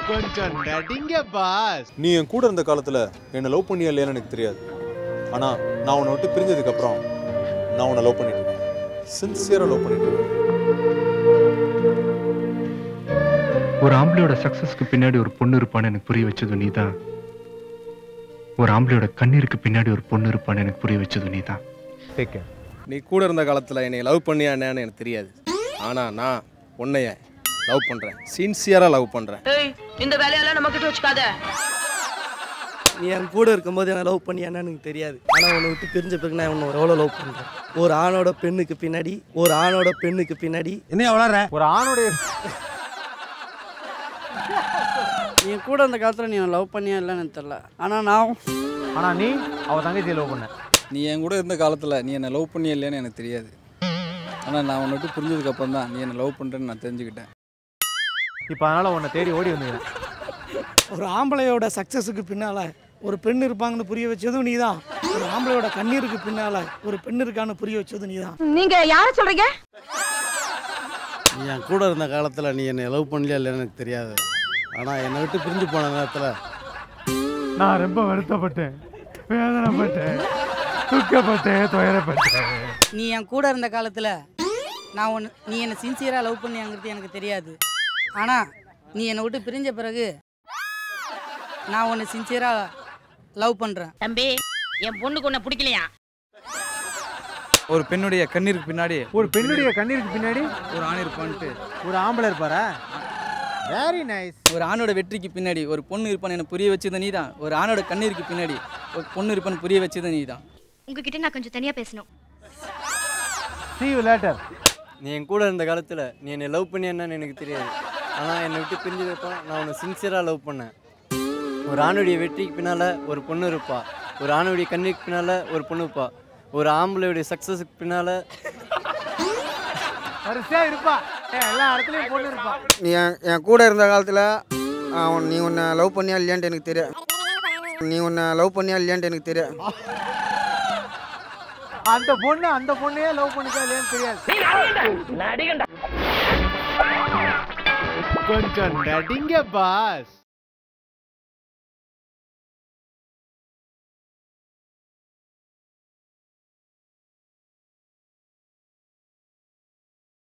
கொஞ்சம் நடிங்க பாஸ் நீ என் கூட இருந்த காலத்துல என்ன லவ் பண்ணியா இல்லையான்னு எனக்கு தெரியாது ஆனா நான் உன்னை விட்டு பிரிஞ்சதுக்கு அப்புறம் நான் உன்னை லவ் பண்ணிட்டு இருக்கேன் சின்சியரா லவ் பண்ணிட்டு இருக்கேன் ஒரு ஆம்பளையோட சக்சஸ்க்கு பின்னாடி ஒரு பொண்ணு இருப்பான்னு எனக்கு புரிய வச்சது நீதான் ஒரு ஆம்பளையோட கண்ணீருக்கு பின்னாடி ஒரு பொண்ணு இருப்பான்னு எனக்கு புரிய வச்சது நீதான் நீ கூட இருந்த காலத்தில் என்னை லவ் பண்ணியா என்னன்னு எனக்கு தெரியாது ஆனால் நான் உன்னைய லவ் பண்ணுறேன் சின்சியராக லவ் பண்ணுறேன் ஏய் இந்த வேலையெல்லாம் நம்ம கிட்ட வச்சுக்காத நீ என் கூட இருக்கும்போது என்ன லவ் பண்ணி என்னன்னு எனக்கு தெரியாது ஆனால் உன்னை விட்டு பிரிஞ்ச பிறகு நான் உன்னை எவ்வளோ லவ் பண்ணுறேன் ஒரு ஆணோட பெண்ணுக்கு பின்னாடி ஒரு ஆணோட பெண்ணுக்கு பின்னாடி என்ன வளர ஒரு ஆணுடைய நீ என் கூட அந்த காலத்தில் நீ லவ் பண்ணியா இல்லைன்னு எனக்கு தெரில ஆனால் நான் ஆனா நீ அவ தங்கச்சியை லவ் பண்ண நீ என் கூட இருந்த காலத்தில் நீ என்னை லவ் பண்ணியா இல்லையான்னு எனக்கு தெரியாது ஆனால் நான் உன்னை விட்டு புரிஞ்சதுக்கு அப்புறம் தான் நீ என்னை லவ் பண்ணுறேன்னு நான் தெரிஞ்சுக்கிட்டேன் இப்போ அதனால உன்னை தேடி ஓடி வந்துக்கிறேன் ஒரு ஆம்பளையோட சக்ஸஸுக்கு பின்னால ஒரு பெண் இருப்பாங்கன்னு புரிய வச்சதும் நீதான் ஒரு ஆம்பளையோட கண்ணீருக்கு பின்னால ஒரு பெண் இருக்கான்னு புரிய வச்சதும் நீதான் நீங்க யார சொல்றீங்க நீ என் கூட இருந்த காலத்தில் நீ என்னை லவ் பண்ணலையா இல்லைன்னு எனக்கு தெரியாது ஆனால் என்னை விட்டு பிரிஞ்சு போன நேரத்தில் நான் ரொம்ப வருத்தப்பட்டேன் வேதனைப்பட்டேன் துக்கப்பட்டேன் துயரப்பட்டேன் நீ என் கூட இருந்த காலத்தில் நான் ஒன்று நீ என்னை சின்சியராக லவ் பண்ணியாங்கிறது எனக்கு தெரியாது ஆனால் நீ என்னை விட்டு பிரிஞ்ச பிறகு நான் உன்னை சின்சியராக லவ் பண்ணுறேன் தம்பி என் பொண்ணுக்கு உன்னை பிடிக்கலையா ஒரு பெண்ணுடைய கண்ணீருக்கு பின்னாடி ஒரு பெண்ணுடைய கண்ணீருக்கு பின்னாடி ஒரு ஆண் இருப்பான்ட்டு ஒரு ஆம்பளை இருப்பாரா வெரி நைஸ் ஒரு ஆணோட வெற்றிக்கு பின்னாடி ஒரு பொண்ணு இருப்பான்னு எனக்கு புரிய வச்சது நீ தான் ஒரு ஆணோட கண்ணீருக்கு பின்னாடி ஒரு பொண்ணு இருப்பான்னு புரிய வச்சது நீ தான் உங்ககிட்ட நான் கொஞ்சம் தனியா பேசணும் see you later நீ என் கூட இருந்த காலத்தில் நீ என்னை லவ் பண்ணி என்னன்னு எனக்கு தெரியாது ஆனால் என்னை விட்டு பிரிஞ்சதுப்போ நான் உன்னை சின்சியராக லவ் பண்ணேன் ஒரு ஆணுடைய வெற்றிக்கு பின்னால் ஒரு பொண்ணு இருப்பா ஒரு ஆணுடைய கண்ணுக்கு பின்னால் ஒரு பொண்ணு இருப்பா ஒரு ஆம்பளையுடைய சக்ஸஸுக்கு பின்னால் வரிசையா இருப்பா ஏய், எல்லா இடத்துலயும் பொண்ணு இருப்பா நீ என் என் கூட இருந்த காலத்தில் நீ உன்னை லவ் பண்ணியா இல்லையான்ட்டு எனக்கு தெரியாது நீ உன்னை லவ் பண்ணியா இல்லையான்ட்டு எனக்கு தெரியாது அந்த பொண்ணு அந்த பொண்ணையே லவ் பண்ணிக்கா இல்லையான்னு தெரியாது கொஞ்சம் நடிங்க பாஸ்